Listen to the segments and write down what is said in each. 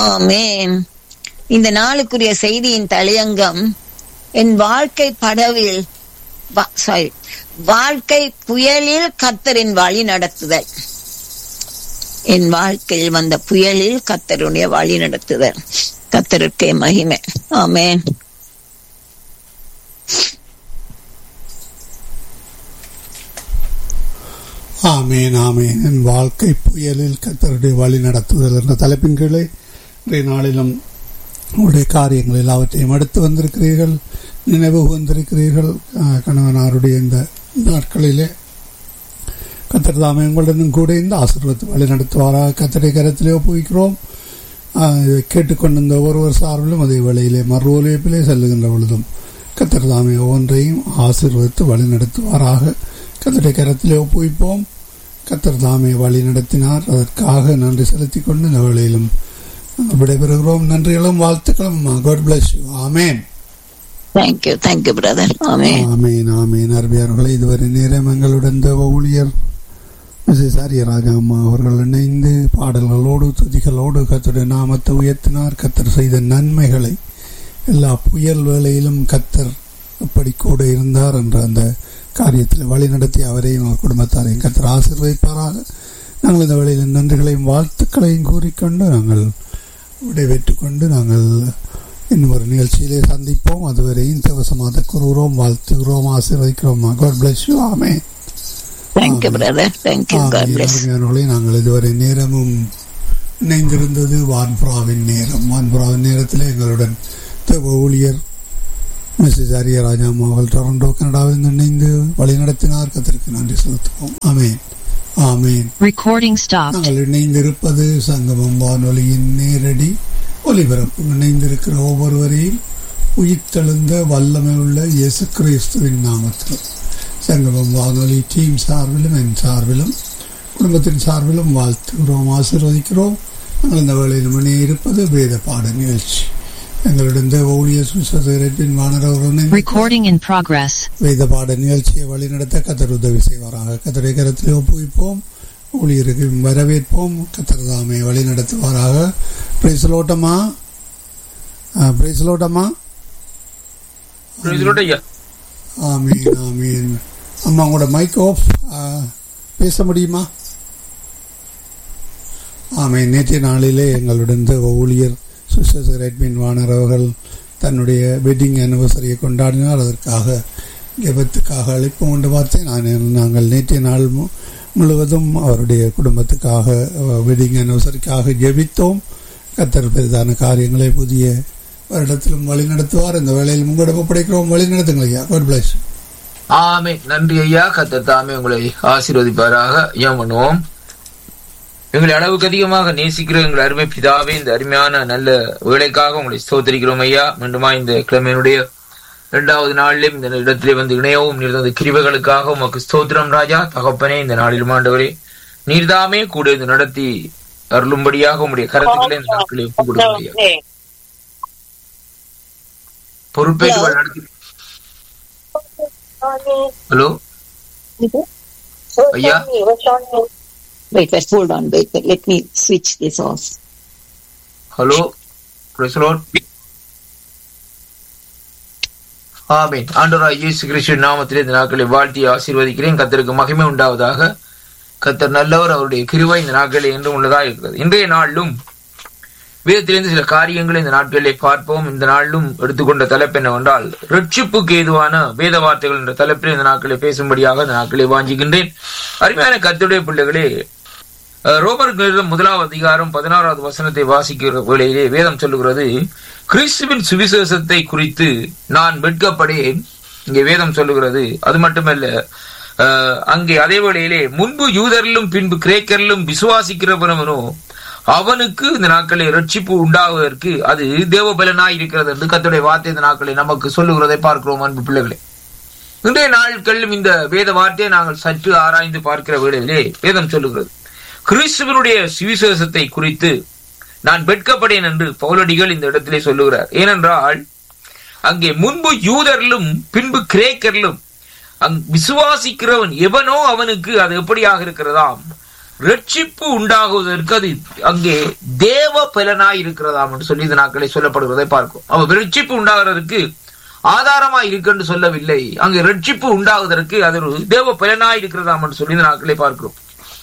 ஆமென் இந்த நாளுக்குரிய செய்தியின் தலையங்கம் என் வாழ்க்கை படவில் சாரி வாழ்க்கை புயலில் கத்தரின் வழி நடத்துதல் என் வாழ்க்கையில் வந்த புயலில் கத்தருடைய வழி நடத்துதல் கத்தருக்கே மகிமை ஆமென் ஆமேன் ஆமேன் என் வாழ்க்கை புயலில் கத்தருடைய வழி நடத்துதல் என்ற தலைப்பின் கீழே இன்றைய நாளிலும் உங்களுடைய காரியங்கள் எல்லாவற்றையும் எடுத்து வந்திருக்கிறீர்கள் நினைவு வந்திருக்கிறீர்கள் கணவனாருடைய இந்த நாட்களிலே கத்தர் தாமே உங்களுடன் கூட இந்த ஆசீர்வாதத்தை வழி நடத்துவாராக கத்தரை கரத்திலே ஒப்புவிக்கிறோம் கேட்டுக்கொண்டிருந்த ஒருவர் சார்பிலும் அதே வேளையிலே மறு ஒலிப்பிலே செல்லுகின்ற பொழுதும் கத்தர் தாமே ஒவ்வொன்றையும் ஆசீர்வதித்து வழி நடத்துவாராக கத்தரை கரத்திலே ஒப்புவிப்போம் கத்தர் தாமே வழி நடத்தினார் அதற்காக நன்றி செலுத்திக் கொண்டு இந்த வேளையிலும் விடைபெறுகிறோம் நன்றிகளும் வாழ்த்துக்களும் God bless you amen thank you thank you brother amen amen amen அருமையார்களே இதுவரை நேரம் எங்களுடன் தேவ ஊழியர் மிஸ்ஸஸ் ஆரியராஜா அம்மா அவர்கள் இணைந்து பாடல்களோடு துதிகளோடு கத்தருடைய நாமத்தை உயர்த்தினார் கத்தர் செய்த நன்மைகளை எல்லா புயல் வேளையிலும் கத்தர் எப்படி கூட இருந்தார் என்ற அந்த காரியத்தில் வழி நடத்தி அவரையும் அவர் குடும்பத்தாரையும் கத்தர் ஆசீர்வதிப்பாராக நாங்கள் இந்த வேளையில் நன்றிகளையும் வாழ்த்துக்களையும் கூறிக்கொண்டு நாங்கள் விடைபெற்றுக் கொண்டு நாங்கள் இன்னும் ஒரு நிகழ்ச்சியிலே சந்திப்போம் அதுவரையும் தவசமாக கூறுகிறோம் வாழ்த்துகிறோம் ஆசீர்வதிக்கிறோம் God bless you amen thank you brother thank you God bless நாங்கள் இதுவரை நேரமும் இணைந்திருந்தது வான்புறாவின் நேரம் வான்புறாவின் நேரத்தில் எங்களுடன் தேவ ஊழியர் மிஸ்ஸஸ் அரியராஜாமா அவர்கள் டொரண்டோ கனடாவில் இணைந்து வழிநடத்தினார் கத்திற்கு நன்றி செலுத்துவோம் ஆமேன் ஆமேன் Recording stopped. நாங்கள் இணைந்திருப்பது சங்கமம் வானொலியின் நேரடி ஒலிபரப்பு இணைந்திருக்கிற ஒவ்வொருவரையும் உயிர்த்தெழுந்த வல்லமை உள்ள இயேசு கிறிஸ்துவின் நாமத்தில் சங்கமம் வானொலி டீம் சார்பிலும் என் சார்பிலும் குடும்பத்தின் சார்பிலும் வாழ்த்துகிறோம் ஆசீர்வதிக்கிறோம் நாங்கள் இந்த வேளையில் மணி இருப்பது வேத பாட நிகழ்ச்சி எங்களுடன் தேவ ஊழிய சுசேரத்தின் வானரவர்கள் Recording in progress. வேத பாட நிகழ்ச்சியை வழிநடத்த கத்தர் உதவி செய்வாராக கத்தரை கரத்தில் ஒப்புவிப்போம் ஊழியருக்கு வரவேற்போம் கத்தர் தாமே வழி நடத்துவாராக பிரைசலோட்டமா பிரைசலோட்டமா ஆமீன் ஆமீன் அம்மா உங்களோட மைக் ஆஃப் பேச முடியுமா ஆமீன் நேற்றைய நாளிலே எங்களுடன் தேவ ஊழியர் சுசேசர் எட்மின் வாணர் அவர்கள் தன்னுடைய வெட்டிங் அனிவர்சரியை கொண்டாடினார் அதற்காக ஜெபத்துக்காக அழைப்பு கொண்டு பார்த்தேன் நான் நாங்கள் நேற்றைய நாள் மு- முழுவதும் அவருடைய குடும்பத்துக்காக வெட்டிங் அனிவர்சரிக்காக ஜெபித்தோம் கத்தர் பெரிதான காரியங்களை புதிய வருடத்திலும் வழி நடத்துவார் இந்த வேளையில் உங்களிடம் ஒப்படைக்கிறோம் வழி நடத்துங்கள் ஐயா காட் பிளஸ் ஆமே நன்றி ஐயா கத்தர் தாமே உங்களை ஆசீர்வதிப்பாராக ஏன் பண்ணுவோம் எங்களை அளவுக்கு அதிகமாக நேசிக்கிற எங்கள் அருமை பிதாவே இந்த அருமையான நல்ல வேலைக்காக உங்களை ஸ்தோத்திரிக்கிறோம் ஐயா மீண்டுமா இந்த கிழமையினுடைய இரண்டாவது நாளிலும் இந்த இடத்திலே வந்து இணையவும் நீர் தந்த கிருபைகளுக்காக உமக்கு ஸ்தோத்திரம் ராஜா தகப்பனே இந்த நாளிலும் ஆண்டவரே நீர்தாமே கூட இந்த நடத்தி அருளும்படியாக உங்களுடைய கருத்துக்களை இந்த நாட்களில் ஒப்புக் கொடுக்கிறோம் ஐயா பொறுப்பேற்று நடத்தி ஹலோ ஐயா Wait, wait, hold on, wait, wait, let me switch this off. Hello பிரசலோன் ஆமீன் ஆண்டவராய் இயேசு கிறிஸ்து நாமத்திலே இந்த நாட்களை வாழ்த்தி ஆசீர்வதிக்கிறேன் கத்தருக்கு மகிமை உண்டாவதாக கத்தர் நல்லவர் அவருடைய கிருவை இந்த நாட்களில் என்றும் உள்ளதா இருக்கிறது இன்றைய நாளிலும் வேதத்திலிருந்து சில காரியங்களை இந்த நாட்களிலே பார்ப்போம் இந்த நாளிலும் எடுத்துக்கொண்ட தலைப்பு என்னவென்றால் ரட்சிப்புக்கு ஏதுவான வேத வார்த்தைகள் என்ற தலைப்பில் இந்த நாட்களை பேசும்படியாக இந்த நாட்களை வாஞ்சிக்கின்றேன் அருமையான கத்துடைய பிள்ளைகளே அஹ், ரோமர்கள் முதலாவது அதிகாரம் பதினாறாவது வசனத்தை வாசிக்கிற வேளையிலே வேதம் சொல்லுகிறது கிறிஸ்துவின் சுவிசேஷத்தை குறித்து நான் வெட்கப்படேன் இங்கே வேதம் சொல்லுகிறது அது மட்டுமல்ல அஹ், அங்கே அதே வேளையிலே முன்பு யூதரிலும் பின்பு கிரேக்கரிலும் விசுவாசிக்கிறவனவனோ அவனுக்கு இந்த நாட்களில் ரட்சிப்பு உண்டாவதற்கு அது தேவபலனாய் இருக்கிறது என்று கர்த்தருடைய வார்த்தை இந்த நாட்களில் நமக்கு சொல்லுகிறதை பார்க்கிறோம் அன்பு பிள்ளைகளே இன்றைய நாட்களிலும் இந்த வேத வார்த்தையை நாங்கள் சற்று ஆராய்ந்து பார்க்கிற வேளையிலே வேதம் சொல்லுகிறது கிறிஸ்துவனுடைய சுவிசேஷத்தை குறித்து நான் வெட்கப்படேன் என்று பவுலடிகள் இந்த இடத்திலே சொல்லுகிறார் ஏனென்றால் அங்கே முன்பு யூதரிலும் பின்பு கிரேக்கரிலும் அங் விசுவாசிக்கிறவன் எவனோ அவனுக்கு அது எப்படியாக இருக்கிறதாம் ரட்சிப்பு உண்டாகுவதற்கு அது அங்கே தேவ பலனாய் இருக்கிறதாம் என்று சொல்லி இந்த நாட்களை சொல்லப்படுவதை பார்க்கும் அப்ப ரட்சிப்பு உண்டாகிறதுக்கு ஆதாரமா இருக்குன்னு சொல்லவில்லை அங்கே ரட்சிப்பு உண்டாகுவதற்கு அது ஒரு தேவ பலனாய் இருக்கிறதாம் என்று சொல்லி இந்த நாட்களை பார்க்கிறோம்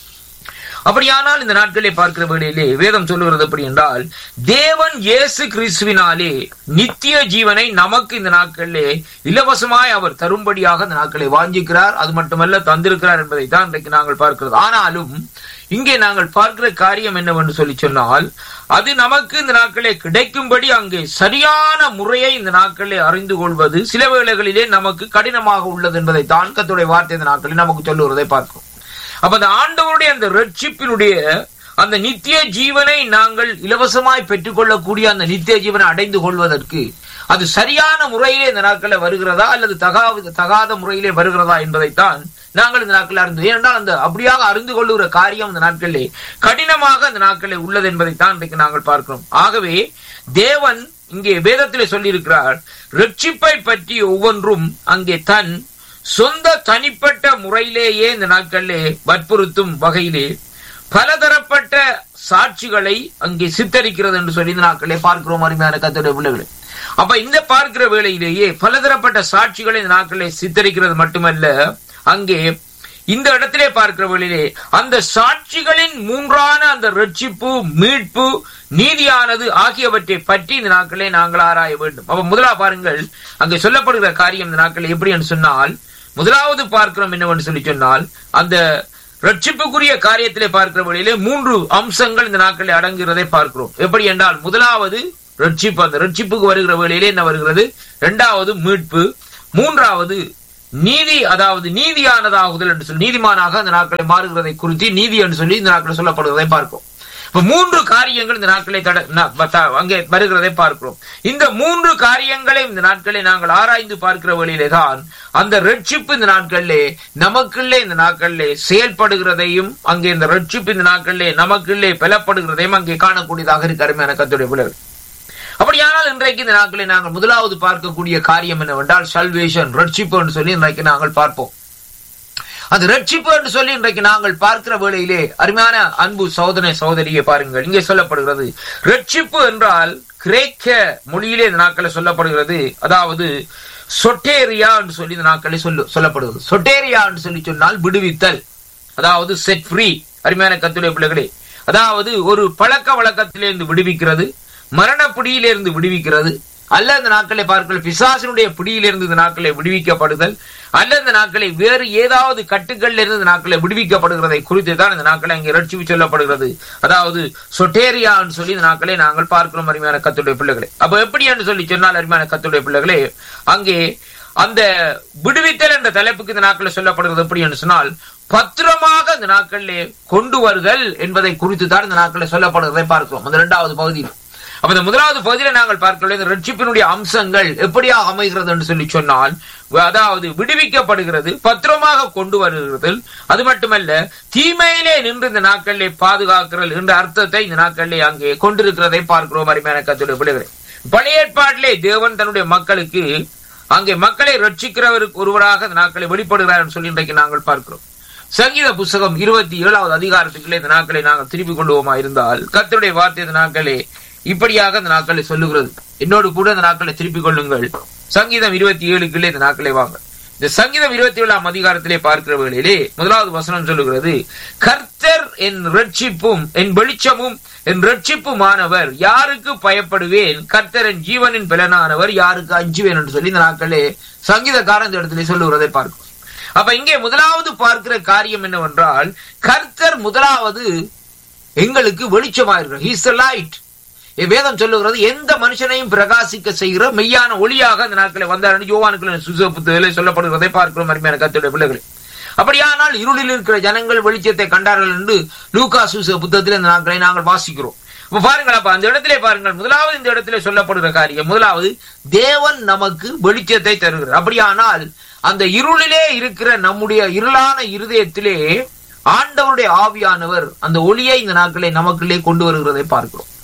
அப்படியானால் இந்த நாட்களை பார்க்கிற வேளையிலே வேதம் சொல்லுகிறது எப்படி என்றால் தேவன் இயேசு கிறிஸ்துவினாலே நித்திய ஜீவனை நமக்கு இந்த நாட்களிலே இலவசமாய் அவர் தரும்படியாக இந்த நாட்களை வாஞ்சிக்கிறார் அது மட்டுமல்ல தந்திருக்கிறார் என்பதை தான் இன்றைக்கு நாங்கள் பார்க்கிறது ஆனாலும் இங்கே நாங்கள் பார்க்கிற காரியம் என்னவென்று சொல்லி சொன்னால் அது நமக்கு இந்த நாட்களே கிடைக்கும்படி அங்கே சரியான முறையை இந்த நாட்களிலே அறிந்து கொள்வது சில வேளைகளிலே நமக்கு கடினமாக உள்ளது என்பதை தான் கத்துடைய வார்த்தை இந்த நாட்களில் நமக்கு சொல்லுவதை பார்க்கிறோம் அப்ப அந்த ஆண்டவருடைய அந்த ரட்சிப்பினுடைய அந்த நித்திய ஜீவனை நாங்கள் இலவசமாய் பெற்றுக்கொள்ளக்கூடிய அந்த நித்திய ஜீவனை அடைந்து கொள்வதற்கு அது சரியான முறையிலே இந்த நாட்களில் வருகிறதா அல்லது தகாத தகாத முறையிலே வருகிறதா என்பதைத்தான் நாங்கள் இந்த நாட்களில் அறிந்து ஏனென்றால் அந்த அப்படியாக அறிந்து கொள்ளுகிற காரியம் இந்த நாட்களிலே கடினமாக அந்த நாட்களில் உள்ளது என்பதைத்தான் இன்றைக்கு நாங்கள் பார்க்கிறோம் ஆகவே தேவன் இங்கே வேதத்திலே சொல்லியிருக்கிறார் ரட்சிப்பை பற்றி ஒவ்வொன்றும் அங்கே தன் சொந்த தனிப்பட்ட முறையிலேயே இந்த நாட்களிலே வற்புறுத்தும் வகையிலே பலதரப்பட்ட சாட்சிகளை அங்கே சித்தரிக்கிறது என்று சொல்லி இந்த நாட்களே பார்க்கிறோம் அருமையான கத்தோட பிள்ளைகளை அப்ப இந்த பார்க்கிற வேளையிலேயே பலதரப்பட்ட சாட்சிகளை இந்த நாட்களே சித்தரிக்கிறது மட்டுமல்ல அங்கே இந்த இடத்திலே பார்க்கிற வேளையிலே அந்த சாட்சிகளின் மூன்றான அந்த ரட்சிப்பு மீட்பு நீதியானது ஆகியவற்றை பற்றி இந்த நாட்களே நாங்கள் ஆராய வேண்டும் அப்ப முதலா பாருங்கள் அங்கே சொல்லப்படுகிற காரியம் இந்த நாட்கள் எப்படி என்று சொன்னால் முதலாவது பார்க்கிறோம் என்னவென்று சொல்லி சொன்னால் அந்த ரட்சிப்புக்குரிய காரியத்திலே பார்க்கிற வழியிலே மூன்று அம்சங்கள் இந்த நாட்களில் அடங்குகிறதை பார்க்கிறோம் எப்படி என்றால் முதலாவது ரட்சிப்பு அந்த ரட்சிப்புக்கு வருகிற வேளையிலே என்ன வருகிறது இரண்டாவது மீட்பு மூன்றாவது நீதி அதாவது நீதியானதாகுதல் என்று சொல்லி நீதிமானாக அந்த நாட்களை மாறுகிறதை குறித்து நீதி என்று சொல்லி இந்த நாட்களில் சொல்லப்படுவதை பார்க்கிறோம் இப்ப மூன்று காரியங்கள் இந்த நாட்களை தட ந- த- அங்கே வருகிறதை பார்க்கிறோம் இந்த மூன்று காரியங்களை இந்த நாட்களை நாங்கள் ஆராய்ந்து பார்க்கிற வழியிலே தான் அந்த ரட்சிப்பு இந்த நாட்களிலே நமக்குள்ளே இந்த நாட்களிலே செயல்படுகிறதையும் அங்கே இந்த ரட்சிப்பு இந்த நாட்களிலே நமக்குள்ளே பலப்படுகிறதையும் அங்கே காணக்கூடியதாக இருக்கு அருமையான கத்துடைய பிள்ளைகள் அப்படியானால் இன்றைக்கு இந்த நாட்களை நாங்கள் முதலாவது பார்க்கக்கூடிய காரியம் என்னவென்றால் சல்வேஷன் ரட்சிப்பு என்று சொல்லி இன்றைக்கு நாங்கள் பார்ப்போம் அந்த ரட்சிப்பு என்று சொல்லி இன்றைக்கு நாங்கள் பார்க்கிற வேளையிலே அருமையான அன்பு சோதனை சோதரியை பாருங்கள் இங்கே சொல்லப்படுகிறது ரட்சிப்பு என்றால் கிரேக்க மொழியிலே இந்த நாட்களில் சொல்லப்படுகிறது அதாவது சொட்டேரியா என்று சொல்லி இந்த நாட்களில் சொல்லு சொல்லப்படுகிறது சொட்டேரியா என்று சொல்லி சொன்னால் விடுவித்தல் அதாவது செட் ஃப்ரீ அருமையான கத்துடைய பிள்ளைகளே அதாவது ஒரு பழக்க வழக்கத்திலிருந்து விடுவிக்கிறது மரண பிடியிலிருந்து விடுவிக்கிறது அல்ல இந்த நாட்களை பார்க்கல் பிசாசினுடைய பிடியிலிருந்து இந்த நாட்களை விடுவிக்கப்படுதல் அல்ல இந்த நாட்களை வேறு ஏதாவது கட்டுகளில் இருந்து இந்த நாட்களை விடுவிக்கப்படுகிறதை குறித்து தான் இந்த நாட்களை அங்கே ரட்சிப்பு சொல்லப்படுகிறது அதாவது சொட்டேரியான்னு சொல்லி இந்த நாட்களை நாங்கள் பார்க்கிறோம் அருமையான கத்துடைய பிள்ளைகளை அப்ப எப்படி என்று சொல்லி சொன்னால் அருமையான கத்துடைய பிள்ளைகளே அங்கே அந்த விடுவித்தல் என்ற தலைப்புக்கு இந்த நாட்களில் சொல்லப்படுகிறது எப்படி என்று சொன்னால் பத்திரமாக இந்த நாட்களிலே கொண்டு வருதல் என்பதை குறித்து தான் இந்த நாட்களில் சொல்லப்படுகிறதை பார்க்கிறோம் அந்த இரண்டாவது பகுதியில் அப்ப இந்த முதலாவது பகுதியில நாங்கள் பார்க்கல இந்த ரட்சிப்பினுடைய அம்சங்கள் எப்படியாக அமைகிறது என்று சொல்லி சொன்னால் அதாவது விடுவிக்கப்படுகிறது பத்திரமாக கொண்டு வருகிறது அது மட்டுமல்ல தீமையிலே நின்று இந்த நாட்களிலே பாதுகாக்கிறது என்ற அர்த்தத்தை இந்த நாட்களிலே அங்கே கொண்டிருக்கிறதை பார்க்கிறோம் அருமையான கத்துடைய பிள்ளைகளை பழைய ஏற்பாட்டிலே தேவன் தன்னுடைய மக்களுக்கு அங்கே மக்களை ரட்சிக்கிறவருக்கு ஒருவராக இந்த நாட்களை வெளிப்படுகிறார் என்று சொல்லி இன்றைக்கு நாங்கள் பார்க்கிறோம் சங்கீத புஸ்தகம் இருபத்தி ஏழாவது அதிகாரத்துக்குள்ளே இந்த நாட்களை நாங்கள் திருப்பிக் கொள்வோமா இருந்தால் கர்த்தருடைய வார்த்தை இந்த நாட்களே இப்படியாக இந்த நாட்களை சொல்லுகிறது என்னோடு கூட இந்த நாட்களை திருப்பிக் கொள்ளுங்கள் சங்கீதம் இருபத்தி ஏழுக்குள்ளே இந்த நாட்களை வாங்க இந்த சங்கீதம் இருபத்தி ஏழாம் அதிகாரத்திலே பார்க்கிற வேளையிலே முதலாவது வசனம் சொல்லுகிறது கர்த்தர் என் ரட்சிப்பும் என் வெளிச்சமும் என் ரட்சிப்புமானவர் யாருக்கு பயப்படுவேன் கர்த்தர் என் ஜீவனின் பலனானவர் யாருக்கு அஞ்சுவேன் என்று சொல்லி இந்த நாட்களே சங்கீதக்காரன் இந்த இடத்திலே சொல்லுகிறதை பார்க்கும் அப்ப இங்கே முதலாவது பார்க்கிற காரியம் என்னவென்றால் கர்த்தர் முதலாவது எங்களுக்கு வெளிச்சமாயிருக்கிறார் ஹீஸ் லைட் வேதம் சொல்லுகிறது எந்த மனுஷனையும் பிரகாசிக்க செய்கிற மெய்யான ஒளியாக அந்த நாட்களை வந்தார் யோவானுக்குள்ள சுச புத்தகத்திலே சொல்லப்படுகிறதை பார்க்கிறோம் அருமையான கத்துடைய பிள்ளைகளை அப்படியானால் இருளில் இருக்கிற ஜனங்கள் வெளிச்சத்தை கண்டார்கள் என்று லூகா சுச புத்தகத்தில் இந்த நாட்களை நாங்கள் வாசிக்கிறோம் அப்ப பாருங்கள் அப்ப அந்த இடத்திலே பாருங்கள் முதலாவது இந்த இடத்திலே சொல்லப்படுகிற காரியம் முதலாவது தேவன் நமக்கு வெளிச்சத்தை தருகிறார் அப்படியானால் அந்த இருளிலே இருக்கிற நம்முடைய இருளான இருதயத்திலே ஆண்டவருடைய ஆவியானவர் அந்த ஒளியை இந்த நாட்களை நமக்குள்ளே கொண்டு வருகிறதை பார்க்கிறோம்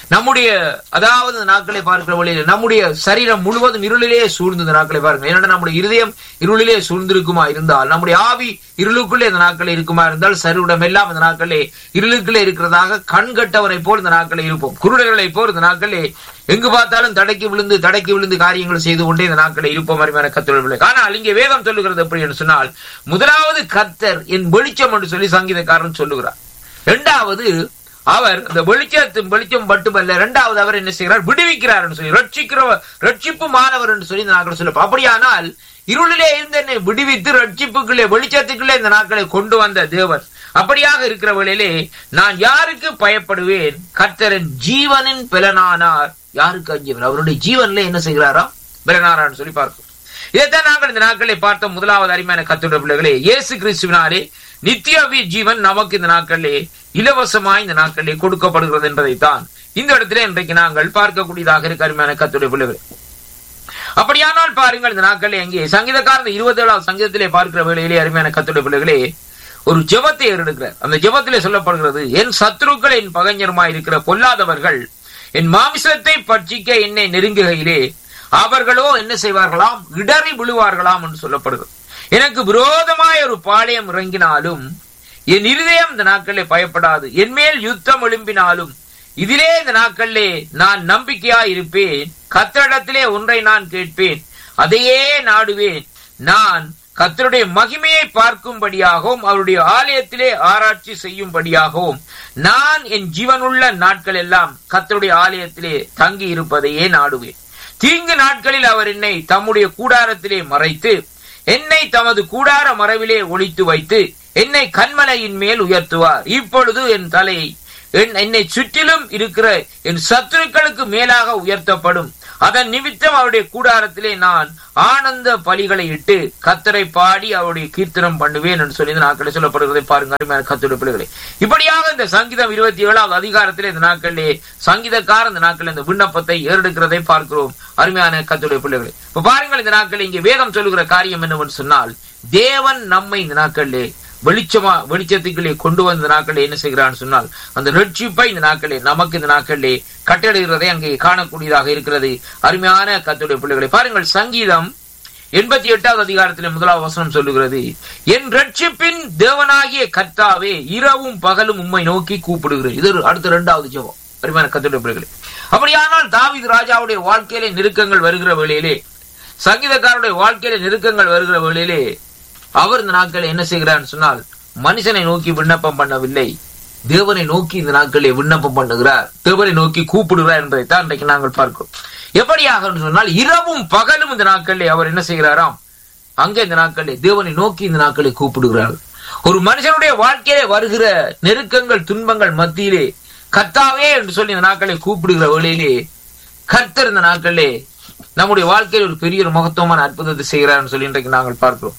நம்முடைய அதாவது இந்த நாட்களை பார்க்கிற வழியில் நம்முடைய சரீரம் முழுவதும் இருளிலே சூழ்ந்து இந்த நாட்களை பாருங்க ஏன்னா நம்முடைய இருதயம் இருளிலே சூழ்ந்திருக்குமா இருந்தால் நம்முடைய ஆவி இருளுக்குள்ளே இந்த நாட்களே இருக்குமா இருந்தால் சருவிடம் எல்லாம் இந்த நாட்களே இருளுக்குள்ளே இருக்கிறதாக கண் கட்டவரை போல் இந்த நாட்களே இருப்போம் குருடர்களை போல் இந்த நாட்களே எங்கு பார்த்தாலும் தடைக்கு விழுந்து தடைக்கு விழுந்து காரியங்கள் செய்து கொண்டே இந்த நாட்களை இருப்போம் அருமையான கத்தொழில் ஆனால் இங்கே வேதம் சொல்லுகிறது எப்படி என்று சொன்னால் முதலாவது கத்தர் என் வெளிச்சம் என்று சொல்லி சங்கீதக்காரன் சொல்லுகிறார் இரண்டாவது அவர் இந்த வெளிச்சத்தின் வெளிச்சம் மட்டுமல்ல இரண்டாவது அவர் என்ன செய்கிறார் விடுவிக்கிறார் என்று சொல்லி ரட்சிக்கிற ரட்சிப்பு மாணவர் என்று சொல்லி இந்த நாட்களை சொல்லப்போம் அப்படியானால் இருளிலே இருந்து என்னை விடுவித்து ரட்சிப்புக்குள்ளே வெளிச்சத்துக்குள்ளே இந்த நாட்களை கொண்டு வந்த தேவன் அப்படியாக இருக்கிற வேளையிலே நான் யாருக்கு பயப்படுவேன் கர்த்தரின் ஜீவனின் பலனானார் யாருக்கு அஞ்சுவர் அவருடைய ஜீவன்ல என்ன செய்கிறாரா பலனாரான்னு சொல்லி பார்க்கிறோம் இதைத்தான் நாங்கள் இந்த நாட்களை பார்த்த முதலாவது அருமையான கத்துடைய பிள்ளைகளே இயேசு கிறிஸ்துவினாலே நித்திய ஜீவன் நமக்கு இந்த நாட்களிலே இலவசமாய் இந்த நாட்களிலே கொடுக்கப்படுகிறது என்பதைத்தான் இந்த இடத்திலே இன்றைக்கு நாங்கள் பார்க்கக்கூடியதாக இருக்க அருமையான கத்துடைய பிள்ளைகளே அப்படியானால் பாருங்கள் இந்த நாட்களில் எங்கே சங்கீதக்காரன் இருபத்தி ஏழாவது சங்கீதத்திலே பார்க்கிற வேளையிலே அருமையான கத்துடைய பிள்ளைகளே ஒரு ஜெபத்தை ஏறெடுக்கிறார் அந்த ஜெபத்திலே சொல்லப்படுகிறது என் சத்துருக்கள் என் பகைஞருமாய் இருக்கிற பொல்லாதவர்கள் என் மாமிசத்தை பட்சிக்க என்னை நெருங்குகையிலே அவர்களோ என்ன செய்வார்களாம் இடறி விழுவார்களாம் என்று சொல்லப்படுகிறது எனக்கு விரோதமாய் ஒரு பாளையம் இறங்கினாலும் என் இருதயம் இந்த நாட்களிலே பயப்படாது என் மேல் யுத்தம் எழும்பினாலும் இதிலே இந்த நாட்களிலே நான் நம்பிக்கையா இருப்பேன் கத்தரிடத்திலே ஒன்றை நான் கேட்பேன் அதையே நாடுவேன் நான் கத்தருடைய மகிமையை பார்க்கும்படியாகவும் அவருடைய ஆலயத்திலே ஆராய்ச்சி செய்யும்படியாகவும் நான் என் ஜீவனுள்ள நாட்கள் எல்லாம் கத்தருடைய ஆலயத்திலே தங்கி இருப்பதையே நாடுவேன் தீங்கு நாட்களில் அவர் என்னை தம்முடைய கூடாரத்திலே மறைத்து என்னை தமது கூடார மறைவிலே ஒழித்து வைத்து என்னை கண்மலையின் மேல் உயர்த்துவார் இப்பொழுது என் தலை என்னை சுற்றிலும் இருக்கிற என் சத்துருக்களுக்கு மேலாக உயர்த்தப்படும் அதன் நிமித்தம் அவருடைய கூடாரத்திலே நான் ஆனந்த பலிகளை இட்டு கத்தரை பாடி அவருடைய கீர்த்தனம் பண்ணுவேன் என்று சொல்லி இந்த நாட்களில் சொல்லப்படுவதை பாருங்க அருமையான கத்துடைய பிள்ளைகளை இப்படியாக இந்த சங்கீதம் இருபத்தி ஏழாவது அதிகாரத்திலே இந்த நாட்களிலே சங்கீதக்கார இந்த நாட்களில் இந்த விண்ணப்பத்தை ஏறெடுக்கிறதை பார்க்கிறோம் அருமையான கத்துடைய பிள்ளைகளை இப்ப பாருங்கள் இந்த நாட்களில் இங்கே வேதம் சொல்லுகிற காரியம் என்னவென்று சொன்னால் தேவன் நம்மை இந்த நாட்களிலே வெளிச்சமா வெளிச்சத்துக்களே கொண்டு வந்த நாட்களே என்ன செய்கிறான்னு சொன்னால் அந்த ரட்சிப்பை இந்த நாட்களே நமக்கு இந்த நாட்களிலே கட்டளைகிறதை அங்கே காணக்கூடியதாக இருக்கிறது அருமையான கத்துடைய பிள்ளைகளை பாருங்கள் சங்கீதம் எண்பத்தி எட்டாவது அதிகாரத்தில் முதலாவது வசனம் சொல்லுகிறது என் ரட்சிப்பின் தேவனாகிய கர்த்தாவே இரவும் பகலும் உம்மை நோக்கி கூப்பிடுகிறேன் இது அடுத்த இரண்டாவது ஜெபம் அருமையான கத்துடைய பிள்ளைகளை அப்படியானால் தாவித் ராஜாவுடைய வாழ்க்கையிலே நெருக்கங்கள் வருகிற வேளையிலே சங்கீதக்காரருடைய வாழ்க்கையில நெருக்கங்கள் வருகிற வேளையிலே அவர் இந்த நாட்களில் என்ன செய்கிறார் சொன்னால் மனுஷனை நோக்கி விண்ணப்பம் பண்ணவில்லை தேவனை நோக்கி இந்த நாட்களில் விண்ணப்பம் பண்ணுகிறார் தேவனை நோக்கி கூப்பிடுகிறார் என்பதைத்தான் இன்றைக்கு நாங்கள் பார்க்கிறோம் எப்படியாக சொன்னால் இரவும் பகலும் இந்த நாட்களில் அவர் என்ன செய்கிறாராம் அங்கே இந்த நாட்களில் தேவனை நோக்கி இந்த நாட்களை கூப்பிடுகிறார் ஒரு மனுஷனுடைய வாழ்க்கையிலே வருகிற நெருக்கங்கள் துன்பங்கள் மத்தியிலே கர்த்தாவே என்று சொல்லி இந்த நாட்களை கூப்பிடுகிற வேளையிலே கர்த்தர் இந்த நாட்களிலே நம்முடைய வாழ்க்கையில் ஒரு பெரிய ஒரு மகத்துவமான அற்புதத்தை செய்கிறார் சொல்லி இன்றைக்கு நாங்கள் பார்க்கிறோம்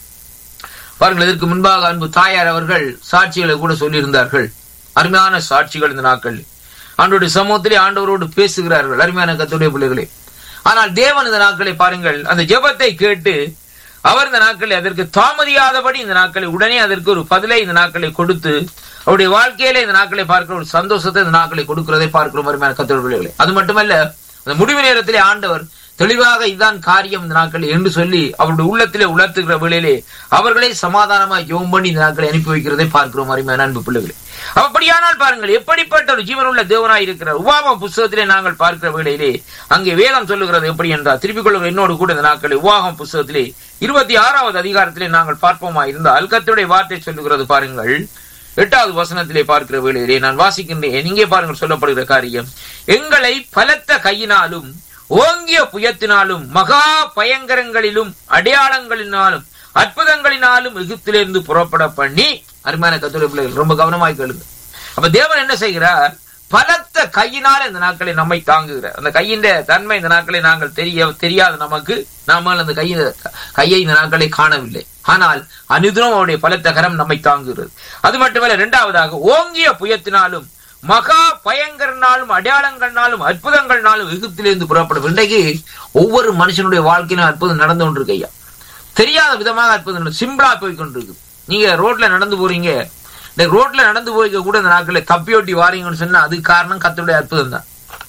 பாருங்கள் இதற்கு முன்பாக அன்பு தாயார் அவர்கள் சாட்சிகளை கூட சொல்லியிருந்தார்கள் அருமையான சாட்சிகள் இந்த நாட்கள் ஆண்டோடைய சமூகத்திலே ஆண்டவரோடு பேசுகிறார்கள் அருமையான கத்துடைய பிள்ளைகளே ஆனால் தேவன் இந்த நாட்களை பாருங்கள் அந்த ஜெபத்தை கேட்டு அவர் இந்த நாட்களை அதற்கு தாமதியாதபடி இந்த நாட்களை உடனே அதற்கு ஒரு பதிலை இந்த நாட்களை கொடுத்து அவருடைய வாழ்க்கையில இந்த நாட்களை பார்க்கிற ஒரு சந்தோஷத்தை இந்த நாட்களை கொடுக்கிறதை பார்க்கிறோம் அருமையான கத்துடைய பிள்ளைகளே அது மட்டுமல்ல அந்த முடிவு நேரத்திலே ஆண்டவர் தெளிவாக இதுதான் காரியம் இந்த நாட்கள் என்று சொல்லி அவருடைய உள்ளத்திலே உணர்த்துகிற வேளையிலே அவர்களை சமாதானமா யோம் பண்ணி இந்த நாட்களை அனுப்பி வைக்கிறதை பார்க்கிறோம் அருமையான அன்பு பிள்ளைகளே அப்படியானால் பாருங்கள் எப்படிப்பட்ட ஒரு ஜீவனுள்ள தேவனாய் இருக்கிறார் உபாம புஸ்தகத்திலே நாங்கள் பார்க்கிற வேளையிலே அங்கே வேதம் சொல்லுகிறது எப்படி என்றால் திருப்பிக் கொள்ளுகிற என்னோடு கூட இந்த நாட்களை உபாகம் புஸ்தகத்திலே இருபத்தி ஆறாவது அதிகாரத்திலே நாங்கள் பார்ப்போமா இருந்தால் கர்த்தருடைய வார்த்தை சொல்லுகிறது பாருங்கள் எட்டாவது வசனத்திலே பார்க்கிற வேளையிலே நான் வாசிக்கின்றேன் இங்கே பாருங்கள் சொல்லப்படுகிற காரியம் எங்களை பலத்த கையினாலும் ஓங்கிய புயத்தினாலும் மகா பயங்கரங்களிலும் அடையாளங்களினாலும் அற்புதங்களினாலும் எகிப்திலிருந்து புறப்பட பண்ணி அருமையான கத்துரை பிள்ளைகள் ரொம்ப கவனமாய் கேளுங்க அப்ப தேவன் என்ன செய்கிறார் பலத்த கையினால இந்த நாட்களை நம்மை தாங்குகிறார் அந்த கையின் தன்மை இந்த நாட்களை நாங்கள் தெரிய தெரியாத நமக்கு நாம அந்த கையின் கையை இந்த நாட்களை காணவில்லை ஆனால் அனுதினம் அவருடைய பலத்த கரம் நம்மை தாங்குகிறது அது மட்டுமல்ல இரண்டாவதாக ஓங்கிய புயத்தினாலும் மகா பயங்கரனாலும் அடையாளங்கள்னாலும் அற்புதங்கள்னாலும் எகிப்திலிருந்து புறப்படும் இன்றைக்கு ஒவ்வொரு மனுஷனுடைய வாழ்க்கையிலும் அற்புதம் நடந்து கொண்டிருக்கு ஐயா தெரியாத விதமாக அற்புதம் சிம்பிளா போய் கொண்டிருக்கு நீங்க ரோட்ல நடந்து போறீங்க இந்த ரோட்ல நடந்து போய்க்க கூட இந்த நாட்களை தப்பியோட்டி வாரீங்கன்னு சொன்னா அதுக்கு காரணம் கத்தருடைய அற்புதம் தான்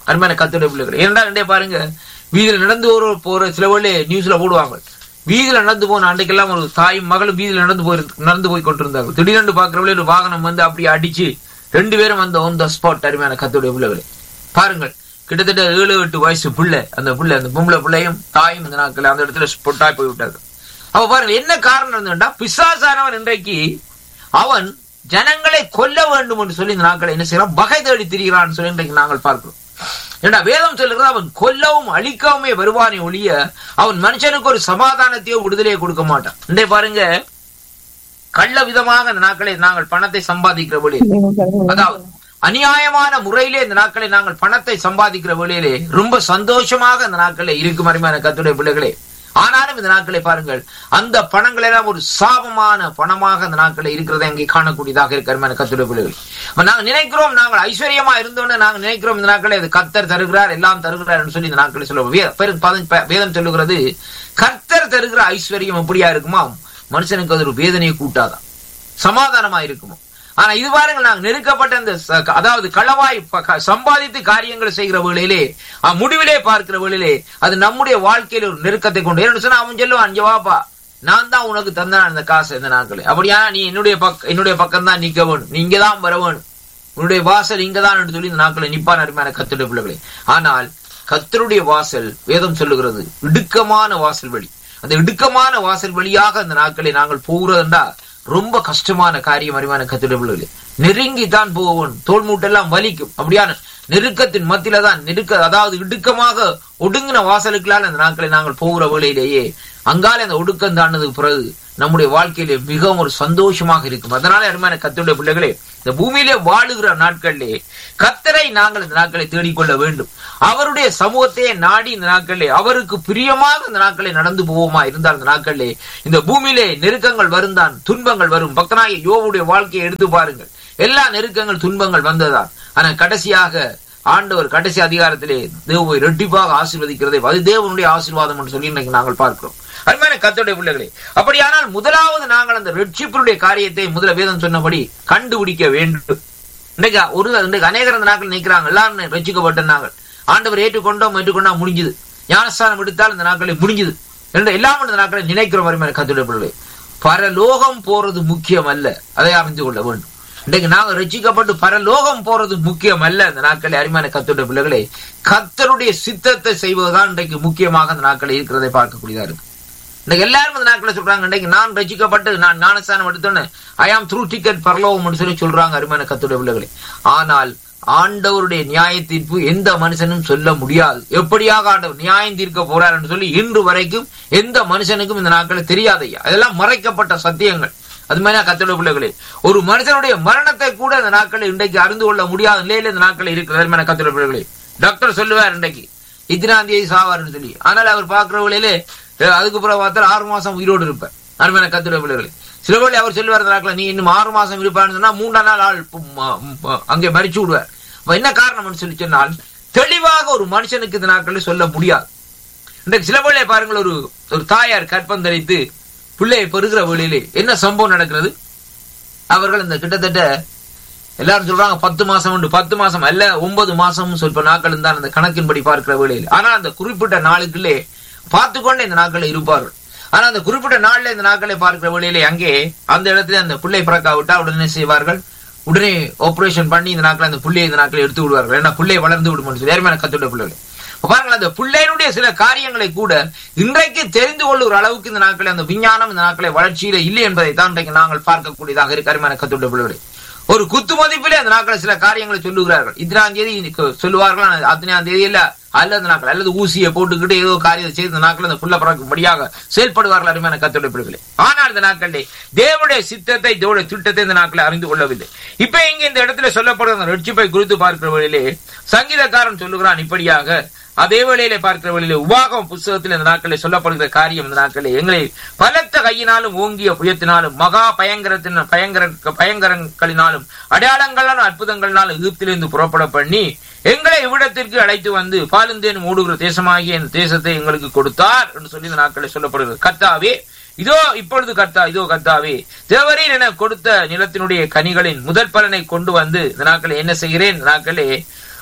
அருமையான கத்துடைய பிள்ளைகள் ஏன்னா ரெண்டே பாருங்க வீதியில நடந்து ஒரு போற சில வேளை நியூஸ்ல போடுவாங்க வீதியில நடந்து போன அன்றைக்கெல்லாம் ஒரு தாயும் மகளும் வீதியில நடந்து போய் நடந்து போய் கொண்டிருந்தாங்க திடீரென்று பாக்குறவங்களே ஒரு வாகனம் வந்து அப்படியே அடிச்சு ரெண்டு பேரும் அந்த on the spot அருமையான கத்துடைய பிள்ளைகளே பாருங்கள் கிட்டத்தட்ட ஏழு எட்டு வயசு பிள்ளை அந்த பிள்ளை அந்த பொம்பளை பிள்ளையும் தாயும் இந்த நாட்கள் அந்த இடத்துல ஸ்பொட்டாய் போய் விட்டாங்க அப்ப பாருங்க என்ன காரணம் இருந்துட்டா பிசாசானவன் இன்றைக்கு அவன் ஜனங்களை கொல்ல வேண்டும் என்று சொல்லி இந்த நாட்களை என்ன செய்யறான் வகை தேடி திரிகிறான் சொல்லி இன்றைக்கு நாங்கள் பார்க்கிறோம் ஏண்டா வேதம் சொல்லுகிறது அவன் கொல்லவும் அழிக்கவுமே வருவானே ஒழிய அவன் மனுஷனுக்கு ஒரு சமாதானத்தையோ விடுதலையோ கொடுக்க மாட்டான் இன்றைய பாருங்க கள்ள விதமாக இந்த நாட்களை நாங்கள் பணத்தை சம்பாதிக்கிற வழியில் அதாவது அநியாயமான முறையிலே இந்த நாட்களை நாங்கள் பணத்தை சம்பாதிக்கிற வழியிலே ரொம்ப சந்தோஷமாக இந்த நாட்களை இருக்கும் அருமையான கத்துடைய பிள்ளைகளே ஆனாலும் இந்த நாட்களை பாருங்கள் அந்த பணங்கள் எல்லாம் ஒரு சாபமான பணமாக அந்த நாட்களை இருக்கிறதை அங்கே காணக்கூடியதாக இருக்கு அருமையான கத்துடைய பிள்ளைகள் அப்ப நாங்க நினைக்கிறோம் நாங்கள் ஐஸ்வர்யமா இருந்தோன்னு நாங்கள் நினைக்கிறோம் இந்த நாட்களை அது கர்த்தர் தருகிறார் எல்லாம் தருகிறார் என்று சொல்லி இந்த நாட்களை சொல்லுவோம் வே- பெரு- பத- ப- வேதம் சொல்லுகிறது கர்த்தர் தருகிற ஐஸ்வர்யம் எப்படியா இருக்குமா மனுஷனுக்கு அது ஒரு வேதனையை கூட்டாதான் சமாதானமா இருக்குமோ ஆனா இது பாருங்க நாங்க நெருக்கப்பட்ட அந்த ச- அதாவது களவாய் ப- க- சம்பாதித்து காரியங்களை செய்கிற வேளையிலே அஹ், முடிவிலே பார்க்கிற வேளையிலே அது நம்முடைய வாழ்க்கையில ஒரு நெருக்கத்தை கொண்டு ஏன்னு சொன்னா அவன் சொல்லுவான் இங்க வாப்பா நான் தான் உனக்கு தந்தான் அந்த காசு இந்த நாட்களே அப்படியா நீ என்னுடைய பக்க என்னுடைய பக்கம் தான் நிக்க வேணும் நீ இங்க தான் வர வேணும் உன்னுடைய வாசல் இங்க தான் என்று சொல்லி இந்த நாட்களை நிப்பான் அருமையான கத்துடைய பிள்ளைகளே ஆனால் கத்தருடைய வாசல் வேதம் சொல்லுகிறது இடுக்கமான வாசல் வழி அந்த இடுக்கமான வாசல் வழியாக அந்த நாட்களை நாங்கள் போகிறதுண்டா ரொம்ப கஷ்டமான காரியம் அறிவான கத்துடைய பிள்ளைகளே நெருங்கி தான் போவோம் தோல் மூட்டெல்லாம் வலிக்கும் அப்படியான நெருக்கத்தின் மத்தியில தான் நெருக்க அதாவது இடுக்கமாக ஒடுங்கின வாசலுக்களால் அந்த நாட்களை நாங்கள் போகிற வேளையிலேயே அங்கால அந்த ஒடுக்கம் தாண்டதுக்கு பிறகு நம்முடைய வாழ்க்கையிலே மிகவும் ஒரு சந்தோஷமாக இருக்கும் அதனால அருமையான கத்துடைய பிள்ளைகளே இந்த பூமியிலே வாழுகிற நாட்களிலே கத்தரை நாங்கள் இந்த நாட்களை தேடிக்கொள்ள வேண்டும் அவருடைய சமூகத்தையே நாடி இந்த நாட்களிலே அவருக்கு பிரியமாக இந்த நாட்களை நடந்து போவோமா இருந்தால் இந்த நாட்களிலே இந்த பூமியிலே நெருக்கங்கள் வருந்தான் துன்பங்கள் வரும் பக்தனாகிய யோவுடைய வாழ்க்கையை எடுத்து பாருங்கள் எல்லா நெருக்கங்கள் துன்பங்கள் வந்ததான் ஆனா கடைசியாக ஆண்டவர் கடைசி அதிகாரத்திலே தேவை ரெட்டிப்பாக ஆசீர்வதிக்கிறதை அது தேவனுடைய ஆசீர்வாதம் என்று சொல்லி இன்றைக்கு நாங்கள் பார்க்கிறோம் அருமையான கத்தோடைய பிள்ளைகளே அப்படியானால் முதலாவது நாங்கள் அந்த ரட்சிப்பினுடைய காரியத்தை முதல வேதம் சொன்னபடி கண்டுபிடிக்க வேண்டும் இன்னைக்கு ஒரு இன்றைக்கு அநேகர் அந்த நாட்கள் நிற்கிறாங்க எல்லாரும் ரட்சிக்கப்பட்ட நாங்கள் ஆண்டவர் ஏற்றுக்கொண்டோம் ஏற்றுக்கொண்டா முடிஞ்சது ஞானஸ்தானம் எடுத்தால் இந்த நாட்களில் முடிஞ்சது என்று எல்லாம் இந்த நாட்களை நினைக்கிறோம் அருமையான கத்தோடைய பிள்ளைகளே பரலோகம் போறது முக்கியம் அல்ல அதை அறிந்து கொள்ள வேண்டும் இன்றைக்கு நாங்க ரட்சிக்கப்பட்டு பரலோகம் போறது முக்கியம் அல்ல இந்த நாட்களில் அருமையான கத்தோடைய பிள்ளைகளே கத்தருடைய சித்தத்தை செய்வதுதான் இன்றைக்கு முக்கியமாக அந்த நாட்களில் இருக்கிறதை பார்க்கக்கூடியதா இருக்கு இன்னைக்கு எல்லாரும் இந்த நாட்களை சொல்றாங்க இன்னைக்கு நான் ரசிக்கப்பட்டு நான் ஞானஸ்தானம் எடுத்தோன்னு ஐ ஆம் த்ரூ டிக்கெட் பரலோகம் சொல்லி சொல்றாங்க அருமையான கத்துடைய பிள்ளைகளே ஆனால் ஆண்டவருடைய நியாய தீர்ப்பு எந்த மனுஷனும் சொல்ல முடியாது எப்படியாக ஆண்டவர் நியாயம் தீர்க்க போறார் என்று சொல்லி இன்று வரைக்கும் எந்த மனுஷனுக்கும் இந்த நாட்களில் தெரியாதையா அதெல்லாம் மறைக்கப்பட்ட சத்தியங்கள் அது மாதிரி கத்தோட பிள்ளைகளே ஒரு மனுஷனுடைய மரணத்தை கூட இந்த நாட்களில் இன்றைக்கு அறிந்து கொள்ள முடியாத நிலையில இந்த நாட்கள் இருக்கிற அருமையான கத்தோட பிள்ளைகளே டாக்டர் சொல்லுவார் இன்றைக்கு இத்தனாம் தேதி சாவார்னு சொல்லி ஆனால் அவர் பார்க்கிற வேளையிலே அஹ், அதுக்கு பிறகு பார்த்தால் ஆறு மாசம் உயிரோடு இருப்பார் அருமையான கத்துடைய பிள்ளைகளே சில வேளை அவர் சொல்லுவார் இந்த நாட்கள் நீ இன்னும் ஆறு மாசம் இருப்பான்னு சொன்னா மூன்றாம் நாள் ஆள் பு- ம- ம- அங்கே மறிச்சு விடுவார் அப்ப என்ன காரணம்னு சொல்லி சொன்னால் தெளிவாக ஒரு மனுஷனுக்கு இந்த நாட்களில் சொல்ல முடியாது இன்றைக்கு சில வேளை பாருங்கள் ஒரு ஒரு தாயார் கற்பந்தரித்து பிள்ளையை பெறுகிற வேளையிலே என்ன சம்பவம் நடக்கிறது அவர்கள் இந்த கிட்டத்தட்ட எல்லாரும் சொல்றாங்க பத்து மாசம் உண்டு பத்து மாசம் அல்ல ஒன்பது மாசம் சொல்ப நாட்கள் தான் அந்த கணக்கின்படி பார்க்கிற வேளையில் ஆனால் அந்த குறிப்பிட்ட நாளுக்குள்ளே பார்த்து கொண்டே இந்த நாட்களில் இருப்பார்கள் ஆனா அந்த குறிப்பிட்ட நாள்ல இந்த நாட்களை பார்க்கிற வேளையிலே அங்கே அந்த இடத்துல அந்த பிள்ளை பிறக்காவிட்டா உடனே செய்வார்கள் உடனே ஆபரேஷன் பண்ணி இந்த நாட்கள் அந்த புள்ளையை இந்த நாட்களை எடுத்து விடுவார்கள் ஏன்னா பிள்ளை வளர்ந்து விடும் சொல்லி நேர்மையான கத்துடைய பிள்ளைகள் அப்ப பாருங்கள் அந்த பிள்ளையினுடைய சில காரியங்களை கூட இன்றைக்கு தெரிந்து கொள்ளுகிற அளவுக்கு இந்த நாட்களை அந்த விஞ்ஞானம் இந்த நாட்களை வளர்ச்சியில இல்லை என்பதை தான் இன்றைக்கு நாங்கள் பார்க்கக்கூடியதாக இருக்கு அருமையான கத்துடைய பிள்ளைகளை ஒரு குத்து மதிப்பிலே அந்த நாட்களை சில காரியங்களை சொல்லுகிறார்கள் இத்தனாம் தேதி இன்னைக்கு சொல்லுவார்கள் ஆனால் அத்தனையாம் தேதி இல்ல அல்லது நாட்கள் அல்லது ஊசியை போட்டுக்கிட்டு ஏதோ காரியத்தை செய்து இந்த நாட்கள் அந்த புள்ள பறக்கும்படியாக செயல்படுவார்கள் அருமையான கத்தோட பிள்ளைகளே ஆனால் இந்த நாட்களிலே தேவனுடைய சித்தத்தை தேவனுடைய திட்டத்தை இந்த நாட்களை அறிந்து கொள்ளவில்லை இப்ப இங்க இந்த இடத்துல சொல்லப்படுற அந்த ரட்சிப்பை குறித்து பார்க்கிற வழியிலே சங்கீதக்காரன் சொல்லுகிறான் இப்படியாக அதே வேளையிலே பார்க்கிற வழியிலே உபாகம் புஸ்தகத்தில் இந்த நாட்களில் சொல்லப்படுகிற காரியம் இந்த நாட்களில் எங்களை பலத்த கையினாலும் ஓங்கிய புயத்தினாலும் மகா பயங்கரத்தின் பயங்கர பயங்கரங்களினாலும் அடையாளங்களான அற்புதங்களினாலும் எகிப்திலிருந்து புறப்பட பண்ணி எங்களை இவ்விடத்திற்கு அழைத்து வந்து பாலுந்தேனும் ஓடுகிற தேசமாகிய இந்த தேசத்தை எங்களுக்கு கொடுத்தார் என்று சொல்லி இந்த நாட்களில் சொல்லப்படுகிறது கர்த்தாவே இதோ இப்பொழுது கர்த்தா இதோ கர்த்தாவே தேவரீர் என கொடுத்த நிலத்தினுடைய கனிகளின் முதற் பலனை கொண்டு வந்து இந்த நாட்களை என்ன செய்கிறேன் இந்த நாட்களே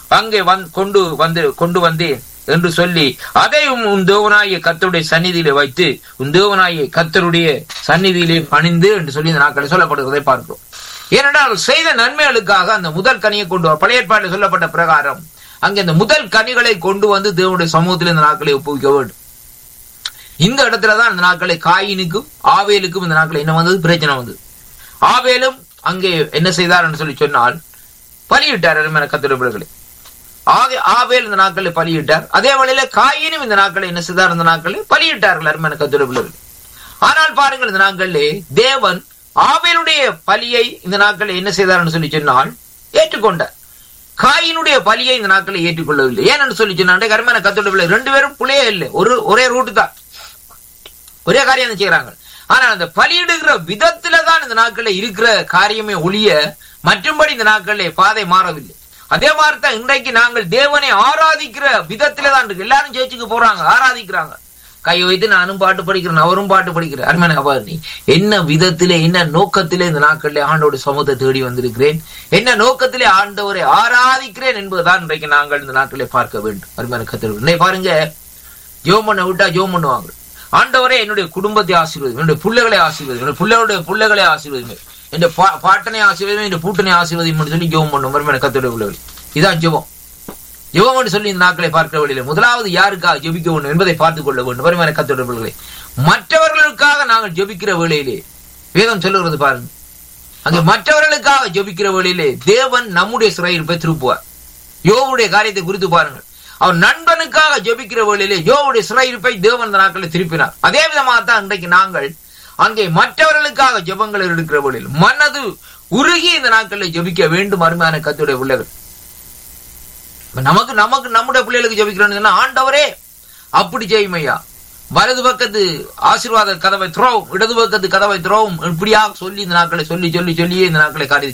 அங்கே வந் கொண்டு வந்து கொண்டு வந்தேன் என்று சொல்லி அதையும் உன் தேவனாய கத்தருடைய சந்நிதியிலே வைத்து உன் தேவனாய கத்தருடைய சந்நிதியிலே பணிந்து என்று சொல்லி இந்த நாட்களில் சொல்லப்படுவதை பார்க்கிறோம் ஏனென்றால் அவர் செய்த நன்மைகளுக்காக அந்த முதல் கனியை கொண்டு வர பழைய ஏற்பாட்டில் சொல்லப்பட்ட பிரகாரம் அங்கே அந்த முதல் கனிகளை கொண்டு வந்து தேவனுடைய சமூகத்தில் இந்த நாட்களை ஒப்புவிக்க வேண்டும் இந்த இடத்துலதான் இந்த நாட்களை காயினுக்கும் ஆவேலுக்கும் இந்த நாட்கள் என்ன வந்தது பிரச்சனை வந்தது ஆவேலும் அங்கே என்ன செய்தார் என்று சொல்லி சொன்னால் பலியிட்டார் அருமையான கத்தருடைய பிள்ளைகளை ஆக ஆவேல் இந்த நாட்களில் பலியிட்டார் அதே வேளையில காயினும் இந்த நாட்களில் என்ன செய்தார் இந்த நாட்களில் பலியிட்டார்கள் அருமையான கத்தருடைய பிள்ளைகள் ஆனால் பாருங்கள் இந்த நாட்களிலே தேவன் ஆவேலுடைய பலியை இந்த நாட்களில் என்ன செய்தார் சொல்லி சொன்னால் ஏற்றுக்கொண்டார் காயினுடைய பலியை இந்த நாட்களில் ஏற்றுக்கொள்ளவில்லை ஏன்னு சொல்லி சொன்னா கருமையான கத்தோட பிள்ளை ரெண்டு பேரும் புள்ளையே இல்லை ஒரு ஒரே ரூட்டு தான் ஒரே காரியம் தான் செய்யறாங்க ஆனா அந்த பலியிடுகிற விதத்துல தான் இந்த நாட்களில் இருக்கிற காரியமே ஒழிய மற்றும்படி இந்த நாட்களில் பாதை மாறவில்லை அதே மாதிரி தான் இன்றைக்கு நாங்கள் தேவனை ஆராதிக்கிற விதத்திலே தான் இருக்கு எல்லாரும் சேர்ச்சுக்கு போறாங்க ஆராதிக்கிறாங்க கை வைத்து நானும் பாட்டு படிக்கிறேன் அவரும் பாட்டு படிக்கிறேன் அருமையான அபாரணி என்ன விதத்திலே என்ன நோக்கத்திலே இந்த நாட்களிலே ஆண்டோட சமூகத்தை தேடி வந்திருக்கிறேன் என்ன நோக்கத்திலே ஆண்டவரை ஆராதிக்கிறேன் என்பதுதான் இன்றைக்கு நாங்கள் இந்த நாட்களிலே பார்க்க வேண்டும் அருமையான கத்திர இன்னைக்கு பாருங்க ஜோம் பண்ண விட்டா ஜோம் பண்ணுவாங்க ஆண்டவரே என்னுடைய குடும்பத்தை ஆசீர்வதி என்னுடைய பிள்ளைகளை ஆசீர்வதி என்னுடைய பிள்ளைகளுடைய பிள்ளைகளை ஆசீர்வதிங்க என் பாட்டனை ஆசீர்வதியும் என் பூட்டனை ஆசீர்வதியும் சொல்லி ஜோம் பண்ணும் அருமையான கத்தோடைய பிள்ளைகள் இதான் ஜெபம் ஜெபம் என்று சொல்லி இந்த நாட்களை பார்க்கிற வழியில முதலாவது யாருக்காக ஜெபிக்க வேண்டும் என்பதை பார்த்துக் கொள்ள வேண்டும் வருமான கத்தொடர்புகளை மற்றவர்களுக்காக நாங்கள் ஜெபிக்கிற வேளையிலே வேதம் சொல்லுகிறது பாருங்க அங்கே மற்றவர்களுக்காக ஜெபிக்கிற வேளையிலே தேவன் நம்முடைய சிறையிருப்பை திருப்புவார் யோவுடைய காரியத்தை குறித்து பாருங்கள் அவர் நண்பனுக்காக ஜெபிக்கிற வேளையிலே யோவுடைய சிறையிருப்பை தேவன் இந்த நாட்களை திருப்பினார் அதே விதமாகத்தான் இன்றைக்கு நாங்கள் அங்கே மற்றவர்களுக்காக ஜெபங்கள் எடுக்கிற வேளையில் மனது உருகி இந்த நாட்களில் ஜெபிக்க வேண்டும் அருமையான கத்துடைய பிள்ளைகள் நமக்கு நமக்கு நம்முடைய பிள்ளைகளுக்கு ஜபிக்கிறோம்னு சொன்னா ஆண்டவரே அப்படி செய்யும் ஐயா வலது பக்கத்து ஆசீர்வாத கதவை துறவும் இடது பக்கத்து கதவை துறவும் இப்படியாக சொல்லி இந்த நாட்களை சொல்லி சொல்லி சொல்லியே இந்த நாட்களை காரியத்தை